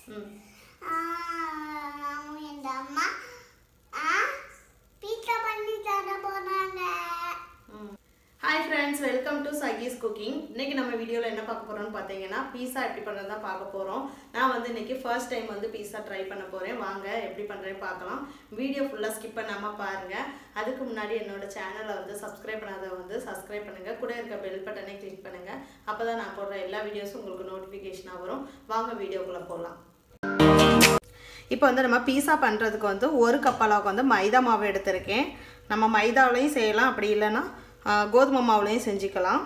ம் ஆஹ் எங்க அம்மா பீட்சா பண்ணி தர போறாங்க ஹாய் ஃப்ரெண்ட்ஸ் வெல்கம் டு சகீஸ் குக்கிங் இன்னைக்கு நம்ம வீடியோவில் என்ன பார்க்க போறோம்னு பார்த்தீங்கன்னா பீஸா எப்படி பண்ணுறது தான் பார்க்க போகிறோம் நான் வந்து இன்னைக்கு ஃபர்ஸ்ட் டைம் வந்து பீஸா ட்ரை பண்ண போகிறேன் வாங்க எப்படி பண்ணுறேன்னு பார்க்கலாம் வீடியோ ஃபுல்லாக ஸ்கிப் பண்ணாமல் பாருங்கள் அதுக்கு முன்னாடி என்னோட சேனலை வந்து சப்ஸ்கிரைப் பண்ணாத வந்து சப்ஸ்கிரைப் பண்ணுங்கள் கூட இருக்க பெல் பட்டனை கிளிக் பண்ணுங்கள் அப்போ தான் நான் போடுற எல்லா வீடியோஸும் உங்களுக்கு நோட்டிஃபிகேஷனாக வரும் வாங்க வீடியோக்குள்ளே போகலாம் இப்போ வந்து நம்ம பீஸா பண்ணுறதுக்கு வந்து ஒரு கப் அளவுக்கு வந்து மைதா மாவு எடுத்திருக்கேன் நம்ம மைதாவிலையும் செய்யலாம் அப்படி இல்லைன்னா ஆ, கோதுமை மாவுலையும் செஞ்சுக்கலாம்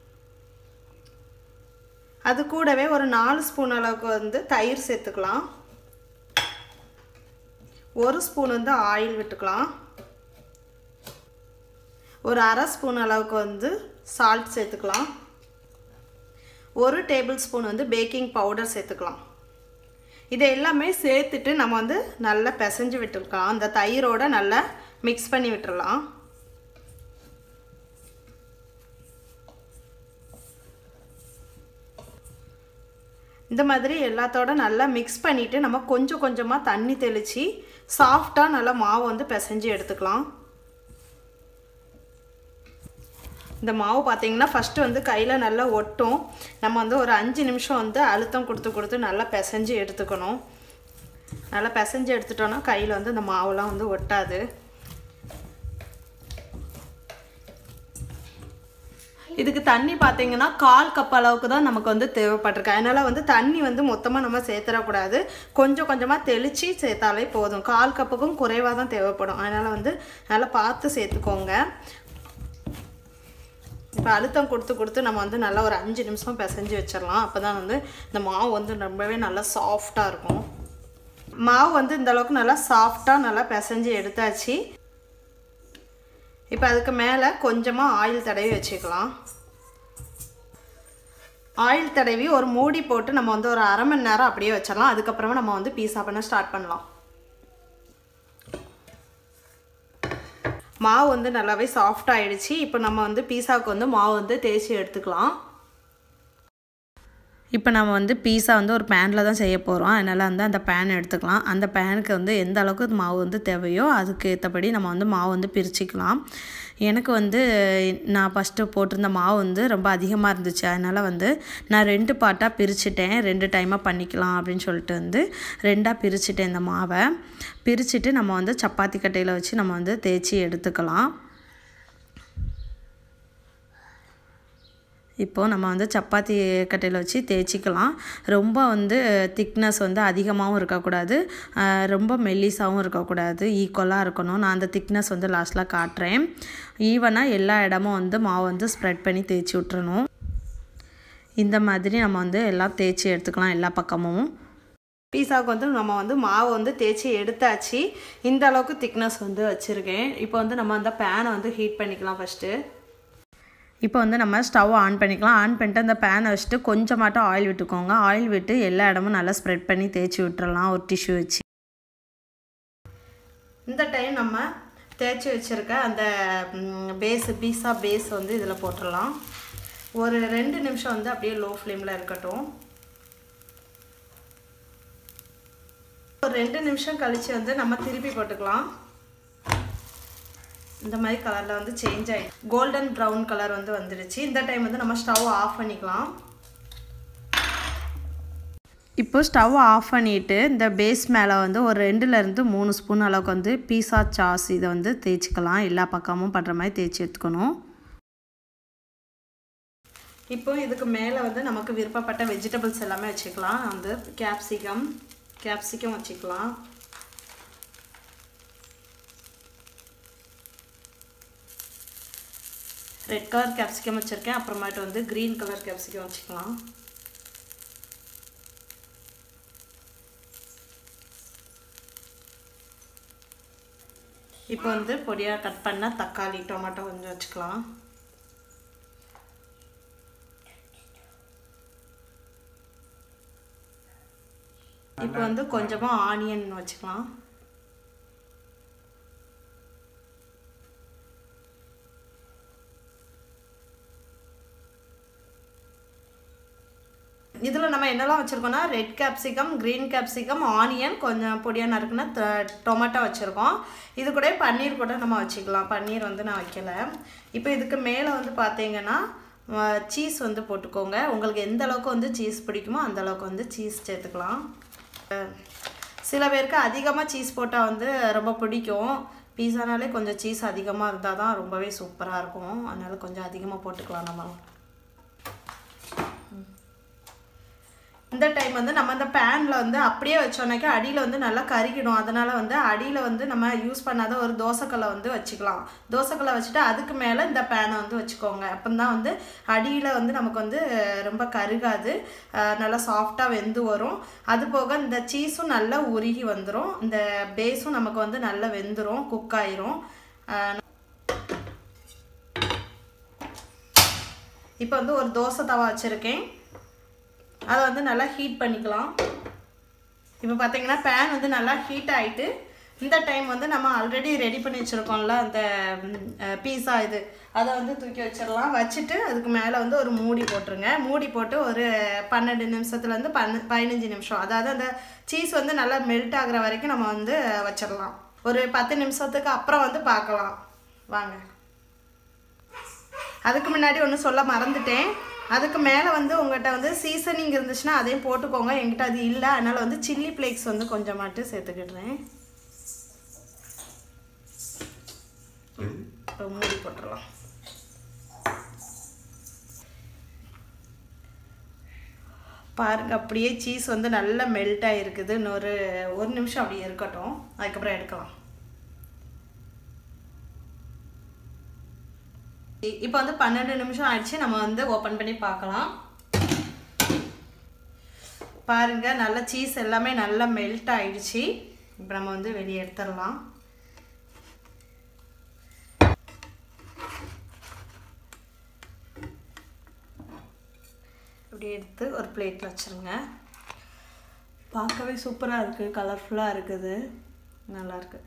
அது கூடவே ஒரு நாலு ஸ்பூன் அளவுக்கு வந்து தயிர் சேர்த்துக்கலாம் ஒரு ஸ்பூன் வந்து ஆயில் விட்டுக்கலாம் ஒரு அரை ஸ்பூன் அளவுக்கு வந்து சால்ட் சேர்த்துக்கலாம் ஒரு டேபிள் ஸ்பூன் வந்து பேக்கிங் பவுடர் சேர்த்துக்கலாம் இதை எல்லாமே சேர்த்துட்டு நம்ம வந்து நல்லா பிசைஞ்சு விட்டுருக்கலாம் அந்த தயிரோட நல்லா மிக்ஸ் பண்ணி விட்டுறலாம் இந்த மாதிரி எல்லாத்தோட நல்லா மிக்ஸ் பண்ணிவிட்டு நம்ம கொஞ்சம் கொஞ்சமாக தண்ணி தெளித்து சாஃப்டாக நல்லா மாவு வந்து பிசைஞ்சு எடுத்துக்கலாம் இந்த மாவு பார்த்தீங்கன்னா ஃபஸ்ட்டு வந்து கையில் நல்லா ஒட்டும் நம்ம வந்து ஒரு அஞ்சு நிமிஷம் வந்து அழுத்தம் கொடுத்து கொடுத்து நல்லா பிசைஞ்சு எடுத்துக்கணும் நல்லா பிசைஞ்சு எடுத்துட்டோன்னா கையில் வந்து இந்த மாவுலாம் வந்து ஒட்டாது இதுக்கு தண்ணி பார்த்தீங்கன்னா கால் கப் அளவுக்கு தான் நமக்கு வந்து தேவைப்பட்டிருக்கு அதனால் வந்து தண்ணி வந்து மொத்தமாக நம்ம சேர்த்துடக்கூடாது கொஞ்சம் கொஞ்சமாக தெளித்து சேர்த்தாலே போதும் கால் கப்புக்கும் குறைவாக தான் தேவைப்படும் அதனால் வந்து நல்லா பார்த்து சேர்த்துக்கோங்க இப்போ அழுத்தம் கொடுத்து கொடுத்து நம்ம வந்து நல்லா ஒரு அஞ்சு நிமிஷம் பிசைஞ்சு வச்சிடலாம் அப்போ தான் வந்து இந்த மாவு வந்து ரொம்பவே நல்லா சாஃப்டாக இருக்கும் மாவு வந்து இந்த அளவுக்கு நல்லா சாஃப்டாக நல்லா பிசைஞ்சு எடுத்தாச்சு இப்போ அதுக்கு மேலே கொஞ்சமாக ஆயில் தடவி வச்சுக்கலாம் ஆயில் தடவி ஒரு மூடி போட்டு நம்ம வந்து ஒரு அரை மணி நேரம் அப்படியே வச்சிடலாம் அதுக்கப்புறமா நம்ம வந்து பீஸா பண்ண ஸ்டார்ட் பண்ணலாம் மாவு வந்து நல்லாவே சாஃப்ட் ஆயிடுச்சு இப்போ நம்ம வந்து பீஸாவுக்கு வந்து மாவு வந்து தேய்ச்சி எடுத்துக்கலாம் இப்போ நம்ம வந்து பீஸா வந்து ஒரு பேனில் தான் செய்ய போகிறோம் அதனால் வந்து அந்த பேன் எடுத்துக்கலாம் அந்த பேனுக்கு வந்து எந்த அளவுக்கு மாவு வந்து தேவையோ அதுக்கு ஏற்றபடி நம்ம வந்து மாவு வந்து பிரிச்சுக்கலாம் எனக்கு வந்து நான் ஃபஸ்ட்டு போட்டிருந்த மாவு வந்து ரொம்ப அதிகமாக இருந்துச்சு அதனால் வந்து நான் ரெண்டு பார்ட்டாக பிரிச்சுட்டேன் ரெண்டு டைமாக பண்ணிக்கலாம் அப்படின்னு சொல்லிட்டு வந்து ரெண்டாக பிரிச்சுட்டேன் இந்த மாவை பிரிச்சுட்டு நம்ம வந்து சப்பாத்தி கட்டையில் வச்சு நம்ம வந்து தேய்ச்சி எடுத்துக்கலாம் இப்போது நம்ம வந்து சப்பாத்தி கட்டையில் வச்சு தேய்ச்சிக்கலாம் ரொம்ப வந்து திக்னஸ் வந்து அதிகமாகவும் இருக்கக்கூடாது ஆஹ் ரொம்ப மெல்லிஸாகவும் இருக்கக்கூடாது ஈக்குவலாக இருக்கணும் நான் அந்த திக்னஸ் வந்து லாஸ்ட்டில் காட்டுறேன் ஈவனாக எல்லா இடமும் வந்து மாவு வந்து ஸ்ப்ரெட் பண்ணி தேய்ச்சி விட்டுறணும் இந்த மாதிரி நம்ம வந்து எல்லாம் தேய்ச்சி எடுத்துக்கலாம் எல்லா பக்கமும் பீஸாவுக்கு வந்து நம்ம வந்து மாவு வந்து தேய்ச்சி எடுத்தாச்சு இந்த அளவுக்கு திக்னஸ் வந்து வச்சுருக்கேன் இப்போ வந்து நம்ம அந்த பேனை வந்து ஹீட் பண்ணிக்கலாம் ஃபஸ்ட்டு இப்போ வந்து நம்ம ஸ்டவ் ஆன் பண்ணிக்கலாம் ஆன் பண்ணிட்டு அந்த பேனை வச்சுட்டு கொஞ்சமாட்டம் ஆயில் விட்டுக்கோங்க ஆயில் விட்டு எல்லா இடமும் நல்லா ஸ்ப்ரெட் பண்ணி தேய்ச்சி விட்டுறலாம் ஒரு டிஷ்யூ வச்சு இந்த டைம் நம்ம தேய்ச்சி வச்சுருக்க அந்த பேஸு பீஸா பேஸ் வந்து இதில் போட்டுடலாம் ஒரு ரெண்டு நிமிஷம் வந்து அப்படியே லோ ஃப்ளேமில் இருக்கட்டும் ஒரு ரெண்டு நிமிஷம் கழித்து வந்து நம்ம திருப்பி போட்டுக்கலாம் இந்த மாதிரி கலரில் வந்து சேஞ்ச் ஆகிடும் கோல்டன் ப்ரௌன் கலர் வந்து வந்துடுச்சு இந்த டைம் வந்து நம்ம ஸ்டவ் ஆஃப் பண்ணிக்கலாம் இப்போ ஸ்டவ் ஆஃப் பண்ணிவிட்டு இந்த பேஸ் மேலே வந்து ஒரு ரெண்டுலேருந்து மூணு ஸ்பூன் அளவுக்கு வந்து பீஸா சாஸ் இதை வந்து தேய்ச்சிக்கலாம் எல்லா பக்கமும் பண்ணுற மாதிரி தேய்ச்சி எடுத்துக்கணும் இப்போ இதுக்கு மேலே வந்து நமக்கு விருப்பப்பட்ட வெஜிடபிள்ஸ் எல்லாமே வச்சுக்கலாம் வந்து கேப்சிகம் கேப்சிகம் வச்சுக்கலாம் ரெட் கலர் கேப்சிகம் வச்சுருக்கேன் அப்புறமேட்டு வந்து க்ரீன் கலர் கேப்சிகம் வச்சுக்கலாம் இப்போ வந்து பொடியாக கட் பண்ண தக்காளி டொமேட்டோ கொஞ்சம் வச்சுக்கலாம் இப்போ வந்து கொஞ்சமாக ஆனியன் வச்சுக்கலாம் இதில் நம்ம என்னெல்லாம் வச்சுருக்கோம்னா red capsicum green capsicum onion கொஞ்சம் பொடியாக நறுக்குன்னா டொமேட்டோ வச்சுருக்கோம் இது கூட பன்னீர் கூட நம்ம வச்சுக்கலாம் பன்னீர் வந்து நான் வைக்கல இப்போ இதுக்கு மேலே வந்து பார்த்தீங்கன்னா சீஸ் வந்து போட்டுக்கோங்க உங்களுக்கு எந்த அளவுக்கு வந்து சீஸ் பிடிக்குமோ அந்த அளவுக்கு வந்து சீஸ் சேர்த்துக்கலாம் அஹ் சில பேருக்கு அதிகமாக சீஸ் போட்டால் வந்து ரொம்ப பிடிக்கும் பீஸானாலே கொஞ்சம் சீஸ் அதிகமாக இருந்தால் தான் ரொம்பவே சூப்பராக இருக்கும் அதனால் கொஞ்சம் அதிகமாக போட்டுக்கலாம் நம்ம இந்த டைம் வந்து நம்ம இந்த பேனில் வந்து அப்படியே வச்சோன்னாக்கா அடியில் வந்து நல்லா கருகிடும் அதனால் வந்து அடியில் வந்து நம்ம யூஸ் பண்ணாத ஒரு தோசைக்கல்லை வந்து வச்சுக்கலாம் தோசைக்கல்லை வச்சுட்டு அதுக்கு மேலே இந்த பேனை வந்து வச்சுக்கோங்க அப்போ தான் வந்து அடியில் வந்து நமக்கு வந்து ரொம்ப கருகாது அஹ் நல்லா சாஃப்டாக வெந்து வரும் அது போக இந்த சீஸும் நல்லா உருகி வந்துடும் இந்த பேஸும் நமக்கு வந்து நல்லா வெந்துடும் குக் ஆயிரும் அஹ் இப்போ வந்து ஒரு தோசை தவா வச்சுருக்கேன் அதை வந்து நல்லா ஹீட் பண்ணிக்கலாம் இப்போ பார்த்தீங்கன்னா பேன் வந்து நல்லா ஹீட் ஆகிட்டு இந்த டைம் வந்து நம்ம ஆல்ரெடி ரெடி பண்ணி வச்சுருக்கோம்ல அந்த பீஸா இது அதை வந்து தூக்கி வச்சிடலாம் வச்சுட்டு அதுக்கு மேலே வந்து ஒரு மூடி போட்டுருங்க மூடி போட்டு ஒரு பன்னெண்டு நிமிஷத்துலேருந்து பன்னு பதினஞ்சு நிமிஷம் அதாவது அந்த சீஸ் வந்து நல்லா மெல்ட் ஆகுற வரைக்கும் நம்ம வந்து வச்சிடலாம் ஒரு பத்து நிமிஷத்துக்கு அப்புறம் வந்து பார்க்கலாம் வாங்க அதுக்கு முன்னாடி ஒன்று சொல்ல மறந்துட்டேன் அதுக்கு மேலே வந்து உங்கள்கிட்ட வந்து சீசனிங் இருந்துச்சுன்னா அதையும் போட்டுக்கோங்க என்கிட்ட அது இல்லை அதனால் வந்து சில்லி ஃப்ளேக்ஸ் வந்து கொஞ்சம் மட்டும் சேர்த்துக்கிடுறேன் இப்போ மூடி போட்டுடலாம் பாருங்க அப்படியே சீஸ் வந்து நல்லா மெல்ட் ஆகிருக்குது இன்னொரு ஒரு நிமிஷம் அப்படியே இருக்கட்டும் அதுக்கப்புறம் எடுக்கலாம் இப்போ வந்து பன்னெண்டு நிமிஷம் ஆயிடுச்சு நம்ம வந்து ஓப்பன் பண்ணி பார்க்கலாம் பாருங்க நல்ல சீஸ் எல்லாமே நல்லா மெல்ட் ஆயிடுச்சு இப்போ நம்ம வந்து வெளியே எடுத்துடலாம் இப்படி எடுத்து ஒரு பிளேட்டில் வச்சுருங்க பார்க்கவே சூப்பராக இருக்குது கலர்ஃபுல்லாக இருக்குது நல்லாயிருக்கு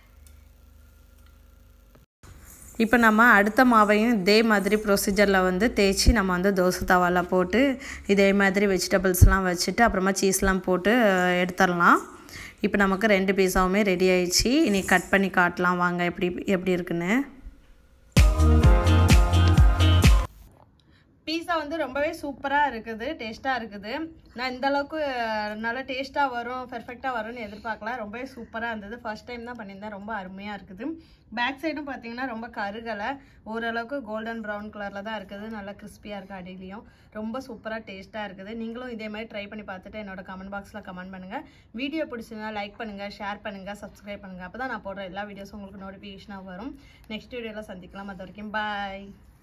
இப்போ நம்ம அடுத்த மாவையும் இதே மாதிரி ப்ரொசீஜரில் வந்து தேய்ச்சி நம்ம வந்து தோசை தவாவில் போட்டு இதே மாதிரி வெஜிடபிள்ஸ்லாம் வச்சுட்டு அப்புறமா சீஸ்லாம் போட்டு அஹ், எடுத்துடலாம் இப்போ நமக்கு ரெண்டு பீஸாவுமே ரெடி ஆயிடுச்சு இனி கட் பண்ணி காட்டலாம் வாங்க எப்படி எப்படி இருக்குன்னு பீஸா வந்து ரொம்பவே சூப்பராக இருக்குது டேஸ்ட்டாக இருக்குது நான் இந்த அளவுக்கு நல்லா டேஸ்ட்டாக வரும் பெர்ஃபெக்டாக வரும்னு எதிர்பார்க்கல ரொம்பவே சூப்பராக இருந்தது ஃபர்ஸ்ட் டைம் தான் பண்ணியிருந்தேன் ரொம்ப அருமையாக இருக்குது பேக் சைடும் பார்த்தீங்கன்னா ரொம்ப கருகலை ஓரளவுக்கு கோல்டன் ப்ரௌன் கலரில் தான் இருக்குது நல்லா கிறிஸ்பியாக இருக்குது அடியிலையும் ரொம்ப சூப்பராக டேஸ்ட்டாக இருக்குது நீங்களும் இதே மாதிரி ட்ரை பண்ணி பார்த்துட்டு என்னோட கமெண்ட் பாக்ஸில் கமெண்ட் பண்ணுங்கள் வீடியோ பிடிச்சிருந்தா லைக் பண்ணுங்கள் ஷேர் பண்ணுங்கள் சப்ஸ்கிரைப் பண்ணுங்கள் அப்போ தான் நான் போடுற எல்லா வீடியோஸும் உங்களுக்கு நோட்டிஃபிகேஷனாக வரும் நெக்ஸ்ட் வீடியோவில் சந்திக்கலாம் அது வரைக்கும் பாய்